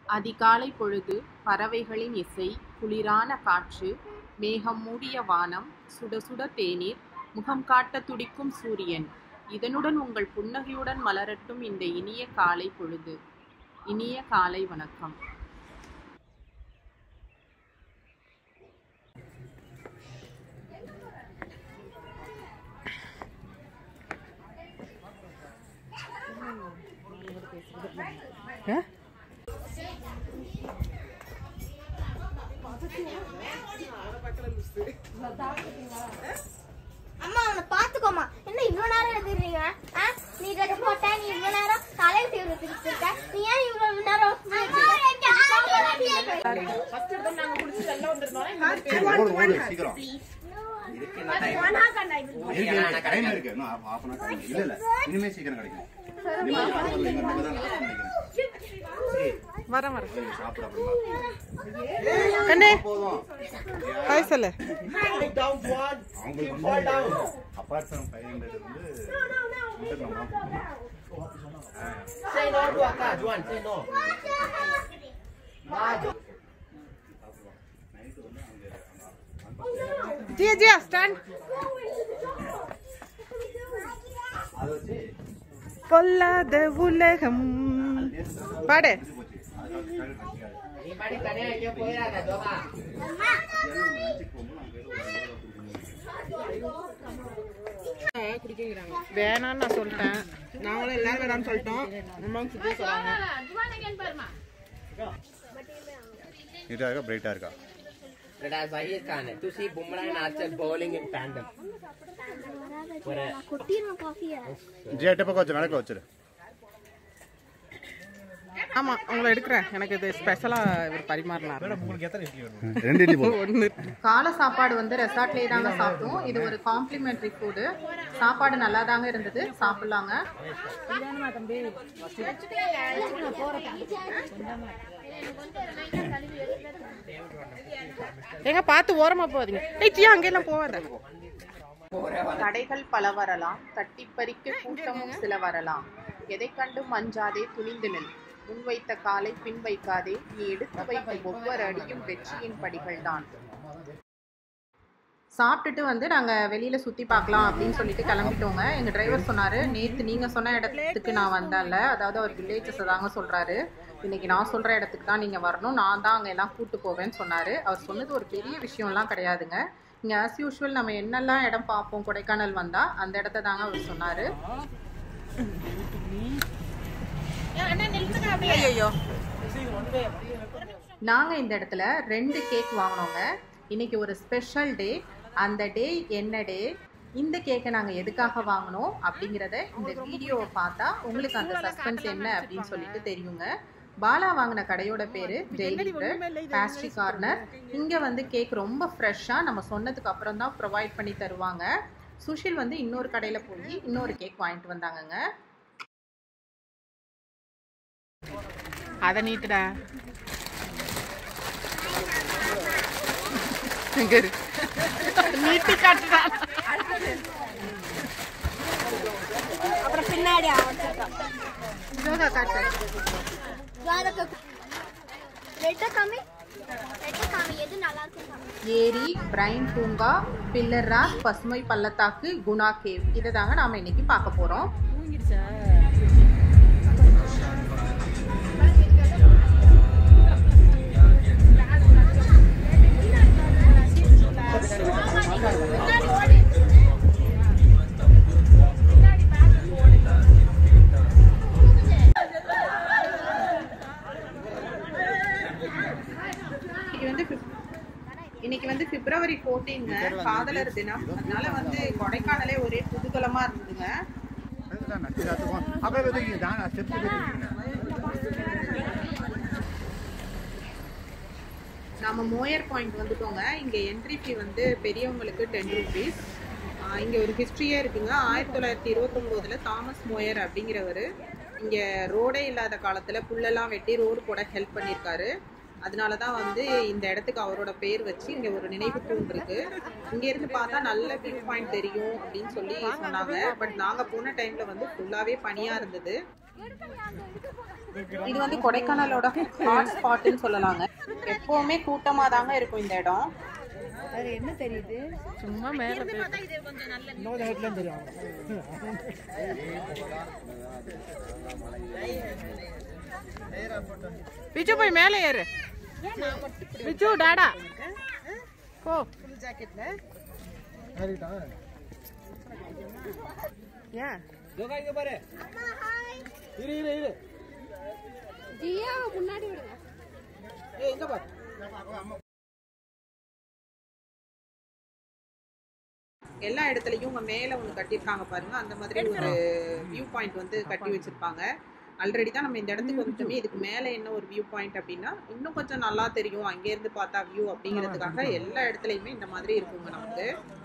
அதிகாலை பொழுது பறவைகளின் இசை குளிரான காற்று மேகம் மூடிய வானம் சுட சுட தேநீர் முகம் காட்டத் துடிக்கும் சூரியன் இதனுடன் உங்கள் புன்னகையுடன் மலரட்டும் இந்த இனிய காலை பொழுது இனிய காலை வணக்கம் அம்மா அவனை பாத்துக்கோமா என்ன இவ்வளவு நேரம் எழுதுறீங்க ஆ? நீ ட்ரெஸ் போட்ட நீ இவ்வளவு நேரம் தலையில தீவிர திருப்பிருக்க நீ ஏன் இவ்வளவு நேரம் ஓடு, ஓடு, சீக்கிரம். இருக்கு, இன்னும் time இருக்கு. இன்னும் half- half an hour time. இல்ல, இல்ல. இனிமே சீக்கிரம் கிடைக்கும். இனிமே யாரும் வரல. இங்க இனிமே தான் last நினைக்கிறேன். வரேன் வரேன் சரி, சாப்பிடு அப்புறமா. கண்ணே போதும். ஹாய் சொல்லு அவங்களுக்கு வந்து apart from 500 வந்து food நம்ம தான் கொடுக்கணும். Say no to Akka, Juan, say no. Night வந்து அங்க அந்த- ஜியா ஜியா ஸ்டாண்ட் அதை வச்சு பொல்லாத உலகம் பாடு முடிஞ்சு போச்சு. அதுக்காக கழுவி கட்டிக்காது. நீ பாடி தனியா எங்கேயோ போயிடாத, ஜோகா. ஏன்னா நம்ம லஞ்சுக்கு போகும்போது நம்ம ஏதோ ஒரு ரூபா கொடுக்கணும். வேணாம்னு நான் சொல்லிட்டேன் நாங்களும் எல்லாரும் வேணாம்னு சொல்லிட்டோம் அம்மாவும் சுற்றி சொல்றாங்க நீட்டா இருக்கா பிரைட்டா இருக்கா But as Zahir Khan, to see Bumrah and Archer bowling in tandem. For a, கொட்டிரும் காஃபிய ஜியா டெப்ப வச்சு நடக்க வச்சிரு ஆமா உங்களை எடுக்கிறேன் எனக்கு இது ஸ்பெஷலா இவர் பரிமாறினார் ரெண்டு இட்லி போதும் ஒன்று காலை சாப்பாடு வந்து ரெசார்ட்லேயே தாங்க சாப்பிட்டோம் இது ஒரு காம்ப்ளிமெண்ட்ரி ஃபுட்டு சாப்பாடு நல்லா தாங்க இருந்தது சாப்பிட்லாங்க எங்க பார்த்து ஓரமா போகாதீங்க ஏய் ஜியா அங்கெல்லாம் போகாத தடைகள் பல வரலாம் தட்டி பறிக்க கூட்டமும் சில வரலாம் எதை கண்டும் அஞ்சாதே துணிந்து நில் முன் வைத்த காலை பின் வைக்காதே நீ எடுத்து வைக்கும் ஒவ்வொரு அடியும் வெற்றியின் படிகள் தான் சாப்பிட்டுட்டு வந்து நாங்க வெளியில சுத்தி பார்க்கலாம் அப்படின்னு சொல்லிட்டு கிளம்பிட்டோங்க எங்க டிரைவர் சொன்னாரு நேத்து நீங்க சொன்ன இடத்துக்கு நான் வந்தேன்ல அதாவது அவர் வில்லேஜஸ் தாங்க சொல்றாரு இன்னைக்கு நான் சொல்ற இடத்துக்கு தான் நீங்க வரணும் நான் தான் அங்க எல்லாம் கூட்டு போவேன்னு சொன்னாரு அவர் சொன்னது ஒரு பெரிய விஷயம்லாம் கிடையாதுங்க இங்க ஆஸ் யூஷுவல் நம்ம என்னெல்லாம் இடம் பார்ப்போம் கொடைக்கானல் வந்தா அந்த இடத்த தாங்க அவர் சொன்னாரு ஐயோ நாங்க இந்த இடத்துல ரெண்டு கேக் வாங்கினோங்க இன்னைக்கு ஒரு ஸ்பெஷல் டே அந்த டே என்ன டே இந்த கேக்கை நாங்கள் எதுக்காக வாங்கினோம் அப்படிங்கிறத இந்த வீடியோவை பார்த்தா உங்களுக்கு அந்த சஸ்பென்ஸ் என்ன அப்படின்னு சொல்லிட்டு தெரியுங்க பாலா வாங்கின கடையோட பேரு டெய்லி பேஸ்ட்ரி கார்னர் இங்க வந்து கேக் ரொம்ப ஃப்ரெஷ்ஷா நம்ம சொன்னதுக்கு அப்புறம் தான் ப்ரொவைட் பண்ணி தருவாங்க சுஷில் வந்து இன்னொரு கடையில போய் இன்னொரு கேக் வாங்கிட்டு வந்தாங்கங்க அதை நீட்டுடா இங்க இரு. நீட்டி காட்டுடா அப்புறம் பின்னாடி இதோட காட்டு ரெட்ட காமி ரெட்ட காமி எது நல்லா இருக்கும் காமி ஏரி பிரைன் பூங்கா பில்லர் ராக் பசுமை பள்ளத்தாக்கு குணா கேவ் இதை தாங்க நாம இன்னைக்கு பார்க்க போறோம் இன்னைக்கு வந்து பிப்- இன்னைக்கு வந்து பிப்ரவரி 14ங்க காதலர் தினம் அதனால வந்து கொடைக்கானலே ஒரே புதுகலமா இருந்ததுங்க அப்ப எதுக்கு நான் ஸ்டெப் நாம மோயர் பாயிண்ட் வந்துட்டோங்க இங்க என்ட்ரி ஃபீ வந்து பெரியவங்களுக்கு டென் ருபீஸ் இங்க ஒரு ஹிஸ்டரியே இருக்குங்க ஆயிரத்தி தொள்ளாயிரத்தி இருபத்தொம்போதுல தாமஸ் மோயர் அப்படிங்கிறவர் இங்க ரோடே இல்லாத காலத்துல புல்லெல்லாம் வெட்டி ரோடு போட ஹெல்ப் பண்ணியிருக்காரு அதனால தான் வந்து இந்த இடத்துக்கு அவரோட பேர் வச்சு இங்க ஒரு நினைவு தூண் இருக்கு இங்க இருந்து பார்த்தா நல்ல வியூ பாயிண்ட் தெரியும் அப்படின்னு சொல்லி சொன்னாங்க பட் நாங்க போன டைம்ல வந்து ஃபுல்லாவே பனியா இருந்தது இது வந்து கொடைக்கானலோட ஹாட் ஸ்பாட்னு சொல்லலாங்க எப்பவுமே கூட்டமா தாங்க இருக்கும் இந்த இடம் சும்மா மேல பிச்சு போய் மேலே ஏறு பிச்சு டாடா போ ஏன் எல்லா இடத்துலயும் உங்க மேல ஒண்ணு கட்டியிருக்காங்க பாருங்க அந்த மாதிரி ஒரு வியூ பாயிண்ட் வந்து கட்டி வச்சிருப்பாங்க ஆல்ரெடி தான் நம்ம இந்த இடத்துக்கு வந்துட்டோமே இதுக்கு மேல என்ன ஒரு வியூ பாயிண்ட் அப்படின்னா இன்னும் கொஞ்சம் நல்லா தெரியும் அங்க இருந்து பார்த்தா வியூ அப்படிங்கிறதுக்காக எல்லா இடத்துலயுமே இந்த மாதிரி இருக்குங்க நமக்கு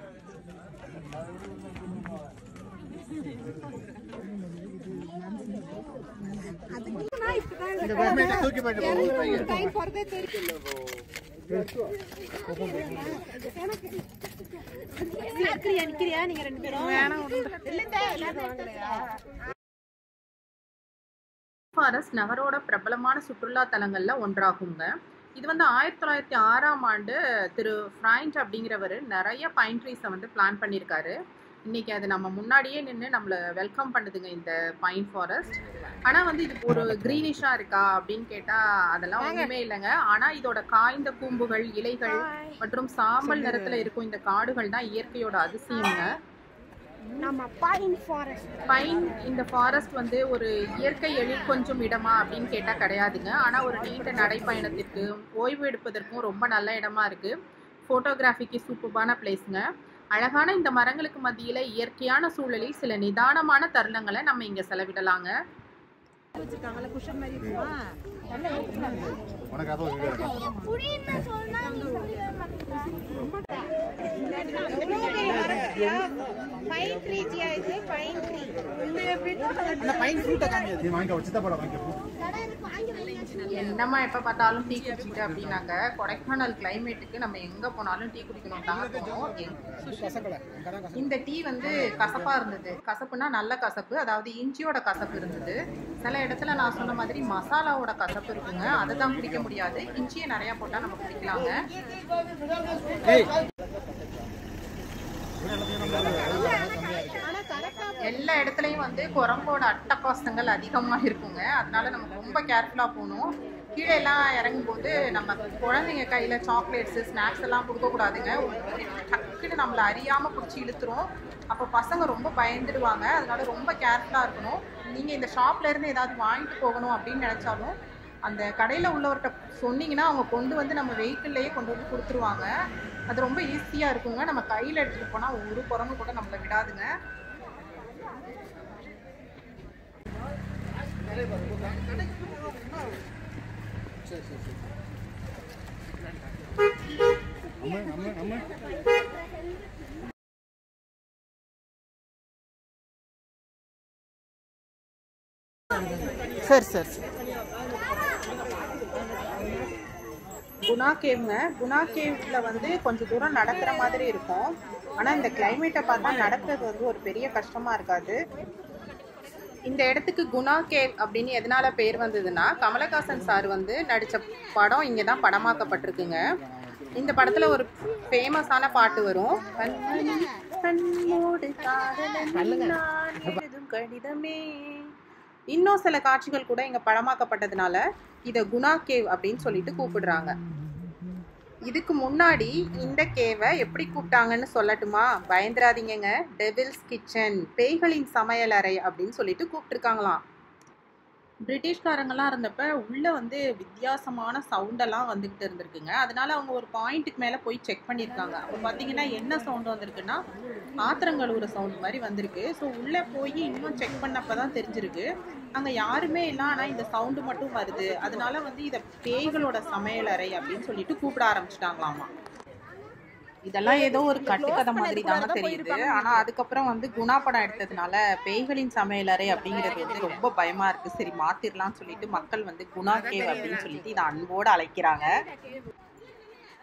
ஃபாரஸ்ட் நகரோட பிரபலமான சுற்றுலா தலங்கள்ல ஒன்றாகுங்க இது வந்து ஆயிரத்தி தொள்ளாயிரத்தி ஆறாம் ஆண்டு திரு ஃப்ராண்ட் அப்படிங்கிறவர் நிறைய பைன் ட்ரீஸை வந்து பிளான் பண்ணியிருக்காரு இன்னைக்கு அது நம்ம முன்னாடியே நின்று நம்மளை வெல்கம் பண்ணுதுங்க இந்த பைன் ஃபாரஸ்ட் ஆனால் வந்து இது ஒரு க்ரீனிஷாக இருக்கா அப்படின்னு கேட்டால் அதெல்லாம் ஒன்றுமே இல்லைங்க ஆனால் இதோட காய்ந்த கூம்புகள் இலைகள் மற்றும் சாம்பல் நிறத்தில் இருக்கும் இந்த காடுகள் தான் இயற்கையோட அதிசயங்க நம்ம பைன் ஃபாரஸ்ட் பைன் இந்த ஃபாரஸ்ட் வந்து ஒரு இயற்கை எழில் கொஞ்சம் இடமா அப்படின்னு கேட்டால் கிடையாதுங்க ஆனால் ஒரு நீண்ட நடைப்பயணத்திற்கு ஓய்வு எடுப்பதற்கும் ரொம்ப நல்ல இடமா இருக்கு ஃபோட்டோகிராஃபிக்கு சூப்பர்பான பிளேஸுங்க அழகான இந்த மரங்களுக்கு மத்தியில் இயற்கையான சூழலில் சில நிதானமான தருணங்களை நம்ம இங்கே செலவிடலாங்க உனக்கு அதுவும் வீடியோ இருக்கா புரியுன்னு சொன்னா நீ சொல்லிட மாட்டேங்கிற. நீ வாங்கிக்கோ சித்தப்பட வாங்கிக்கோ கடை இருக்கு, வாங்கி வைங்க. என்னம்மா எப்போ பார்த்தாலும் டீ குடிச்சிட்டு அப்படின்னாங்க கொடைக்கானல் கிளைமேட்டுக்கு நம்ம எங்கே போனாலும் டீ குடிக்கணும் தாங்க தோணும் எங்க- இந்த டீ வந்து கசப்பா இருந்தது கசப்புனா நல்ல கசப்பு அதாவது இஞ்சியோட கசப்பு இருந்தது சில இடத்துல நான் சொன்ன மாதிரி மசாலாவோட கசப்பு இருக்குங்க அதை தான் குடிக்க முடியாது இஞ்சியை நிறைய போட்டா நம்ம குடிக்கலாங்க எல்லா இடத்துலயும் வந்து குரங்கோட அட்டகாசங்கள் அதிகமா இருக்குங்க அதனால நம்ம ரொம்ப கேர்ஃபுல்லா போகணும் கீழே எல்லாம் இறங்கும் போது நம்ம குழந்தைங்க கையில சாக்லேட்ஸ் ஸ்நாக்ஸ் எல்லாம் கொடுக்க கூடாதுங்க டக்குன்னு நம்மள அறியாம பிடிச்சி இழுத்துரும் அப்போ பசங்க ரொம்ப பயந்துடுவாங்க அதனால ரொம்ப கேர்ஃபுல்லா இருக்கணும் நீங்க இந்த ஷாப்ல இருந்து ஏதாவது வாங்கிட்டு போகணும் அப்படின்னு நினைச்சாலும் அந்த கடையில் உள்ளவர்கிட்ட சொன்னீங்கன்னா அவங்க கொண்டு வந்து நம்ம வெஹிக்கிள்லேயே கொண்டு வந்து கொடுத்துருவாங்க அது ரொம்ப ஈஸியாக இருக்குங்க நம்ம கையில் எடுத்துகிட்டு போனால் ஒரு குரங்கு கூட நம்மளை விடாதுங்க நம்ம நம்ம நம்ம சரி சரி சரி குணா கேவ்ங்க குணா கேவ்ல வந்து கொஞ்சம் தூரம் நடக்கிற மாதிரி இருக்கும் ஆனால் இந்த கிளைமேட்டை பார்த்தா நடக்கிறது வந்து ஒரு பெரிய கஷ்டமா இருக்காது இந்த இடத்துக்கு குணா கேவ் அப்படின்னு எதனால பேர் வந்ததுன்னா கமலஹாசன் சார் வந்து நடித்த படம் இங்கே தான் படமாக்கப்பட்டிருக்குங்க இந்த படத்தில் ஒரு ஃபேமஸான பாட்டு வரும் கண்மணி, கண்ணோடு காதலன் நான் எழுதும் கடிதமே இன்னும் சில காட்சிகள் கூட இங்க படமாக்கப்பட்டதுனால இத குணா கேவ் அப்படின்னு சொல்லிட்டு கூப்பிடுறாங்க இதுக்கு முன்னாடி இந்த கேவை எப்படி கூப்பிட்டாங்கன்னு சொல்லட்டுமா பயந்துராதீங்கங்க டெவில்ஸ் கிச்சன் பேய்களின் சமையலறை அப்படின்னு சொல்லிட்டு கூப்பிட்டுருக்காங்களாம் பிரிட்டிஷ்காரங்கெல்லாம் இருந்தப்ப உள்ள வந்து வித்தியாசமான சவுண்டெல்லாம் வந்துகிட்டு இருந்திருக்குங்க அதனால அவங்க ஒரு பாயிண்ட்டுக்கு மேல போய் செக் பண்ணியிருக்காங்க அப்போ பார்த்தீங்கன்னா என்ன சவுண்ட் வந்திருக்குன்னா ஆத்திரங்கழுவுற சவுண்ட் மாதிரி வந்திருக்கு ஸோ உள்ள போய் இன்னும் செக் பண்ணப்ப தான் தெரிஞ்சிருக்கு அங்க யாருமே இல்லை ஆனா இந்த சவுண்டு மட்டும் வருது அதனால வந்து இதை பேய்களோட சமையலறை அப்படின்னு சொல்லிட்டு கூப்பிட ஆரம்பிச்சிட்டாங்களாமா இதெல்லாம் ஏதோ ஒரு கட்டுக்கதை மாதிரி தாங்க தெரியுது ஆனா அதுக்கப்புறம் வந்து குணா படம் எடுத்ததுனால பேய்களின் சமையலறை அப்படிங்கிறது வந்து ரொம்ப பயமா இருக்கு சரி மாத்திரலாம்னு சொல்லிட்டு மக்கள் வந்து குணா கேவ் அப்படின்னு சொல்லிட்டு இதை அன்போடு அழைக்கிறாங்க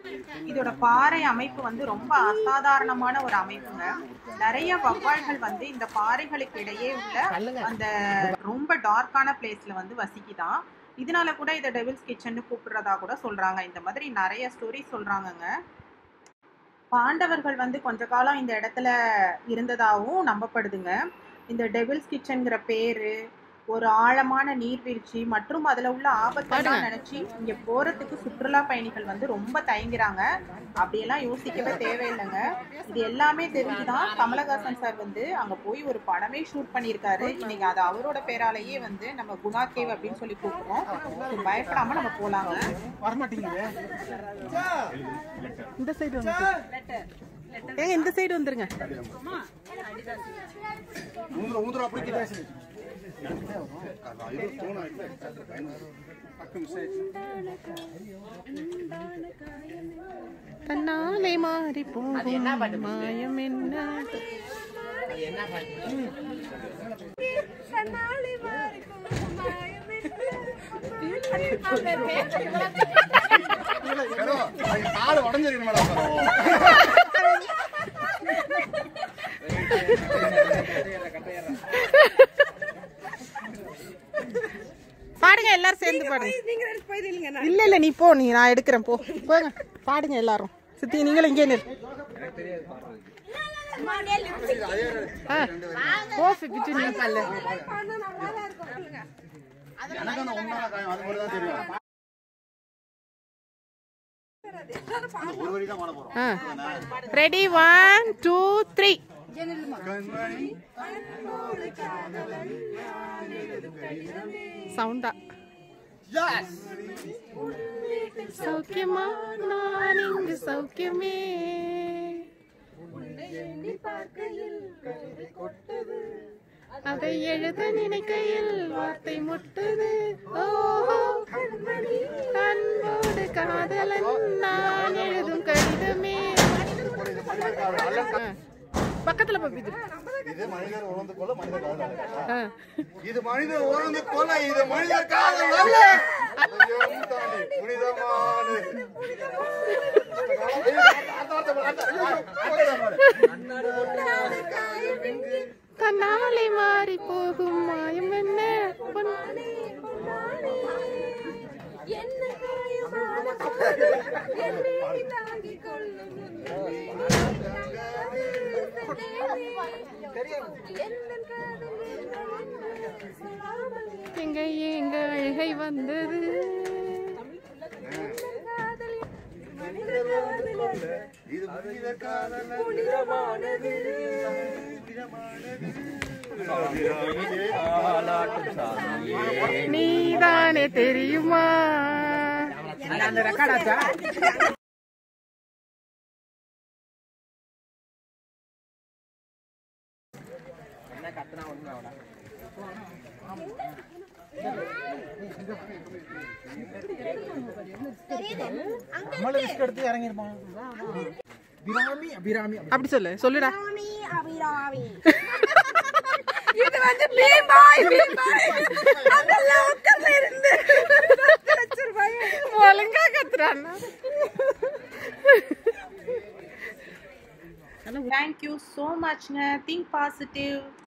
இதோட பாறை அமைப்பு வந்து ரொம்ப அசாதாரணமான ஒரு அமைப்புங்க நிறைய வவ்வால்கள் வந்து இந்த பாறைகளுக்கு இடையே உள்ள அந்த ரொம்ப டார்க்கான பிளேஸ்ல வந்து வசிக்குதான் இதனால கூட இதை டெவில்ஸ் கிச்சன் கூப்பிடுறதா கூட சொல்றாங்க இந்த மாதிரி நிறைய ஸ்டோரி சொல்றாங்கங்க பாண்டவர்கள் வந்து கொஞ்ச காலம் இந்த இடத்துல இருந்ததாகவும் நம்பப்படுதுங்க இந்த டெவில்ஸ் கிச்சன்ங்கிற பேரு ஒரு ஆழமான நீர்வீழ்ச்சி மற்றும் அதுல உள்ள ஆபத்தெல்லாம் நினைச்சு இங்க போறதுக்கு சுற்றுலா பயணிகள் வந்து ரொம்ப தயங்குறாங்க அப்படியெல்லாம் யோசிக்கவே தேவையில்லைங்க இது எல்லாமே தெரிஞ்சுதான் கமலஹாசன் சார் வந்து அங்க போய் ஒரு படமே ஷூட் பண்ணியிருக்காரு இன்னைக்கு அது அவரோட பேராலேயே வந்து நம்ம குணா கேவ் அப்படின்னு சொல்லி கூப்பிடுறோம் So, பயப்படாம நம்ம போலாங்க இந்த சைடு வந்து ஏங்க இந்த சைடு வந்துருங்க ஊந்துற ஊந்துற அப்படி கிட்ட இது தூணா இல்லை பக்கம் மிஸ் ஆயிடுச்சு தன்னாலே மாறி அது என்ன பாட்டு போகும் மிஸ்? மாயம் என்ன அது என்ன பாட்டு ஹலோ அது கால் உடஞ்சிருக்கு மேடம் பாடுங்க எல்லாரும் சேர்ந்து பாடுங்க இல்ல இல்ல நீ போ நீ நான் எடுக்கிறேன் போ போங்க பாடுங்க எல்லாரும் சித்தி நீங்களும் இங்கே நில் ஆ, போ பிச்சு நீ பல்லு எனக்கு அந்த உண்மையான காயம் அது மட்டும் தான் தெரியும் அந்த ஒரு வழி தான் பாட போறோம் ரெடி ஒன் டூ த்ரீ கண்மணி சவுண்டா சௌக்கியமா நான் இங்கு சௌக்கியமே அதை எழுத நினைக்கையில் வார்த்தை முட்டுது ஓஹோ அன்போடு காதலன் நான் எழுதும் கடிதமே ஆ. பக்கத்துல பப்பிது இது மனிதர் உணர்ந்து கொள்ள மனிதர் காதல் அல்ல. ஆ. இது மனிதர் உணர்ந்து கொள்ள இது மனிதர் காதல் அல்ல. உயரம் தாண்டி புனிதமானது. தன்னாலே மாறி போகும் மாயம் என்ன பொன்- எங்க எங்க அழுகை வந்தது இது மனிதர் காதல் அல்ல. நீதானே தெரியுமா அந்த ரெக்கார்டாச்சா என்ன கத்துனா ஒண்ணு அவடா அப்படி சொல்லு சொல்லுடா இது வந்து பீமாய் பீமாய் அந்த லோக்கல்ல இருந்து ஒழுங்கா கத்துறான்னா தேங்க்யூ ஸோ மச்ங்க திங்க் பாசிட்டிவ்